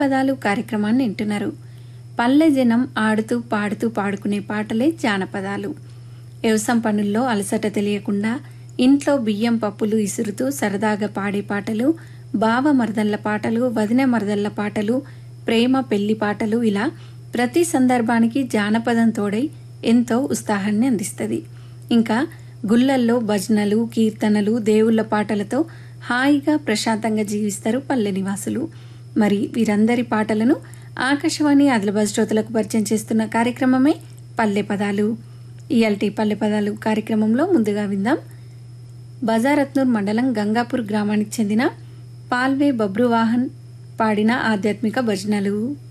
పదాలు కార్యక్రమాన్ని వింటున్నారు పల్లె జనం ఆడుతూ పాడుతూ పాడుకునే పాటలే జానపదాలు వ్యవసాయం పనుల్లో అలసట తెలియకుండా ఇంట్లో బియ్యం పప్పులు ఇసురుతూ సరదాగా పాడే పాటలు బావ మరదళ్ళ పాటలు వదిన మరదళ్ళ పాటలు ప్రేమ పెళ్లి పాటలు ఇలా ప్రతి సందర్భానికి జానపదం తోడై ఎంతో ఉత్సాహాన్ని అందిస్తుంది ఇంకా గుళ్ళల్లో భజనలు కీర్తనలు దేవుళ్ళ పాటలతో హాయిగా ప్రశాంతంగా జీవిస్తారు పల్లె నివాసులు మరి వీరందరి పాటలను ఆకాశవాణి ఆదిలాబాద్ శ్రోతలకు పరిచయం చేస్తున్న కార్యక్రమమే పల్లె పదాలు ఇయల్టీ పల్లె పదాలు కార్యక్రమంలో ముందుగా విందాం బజారత్నూర్ మండలం గంగాపూర్ గ్రామానికి చెందిన పాల్వే బబ్రువాహన్ పాడిన ఆధ్యాత్మిక భజనలు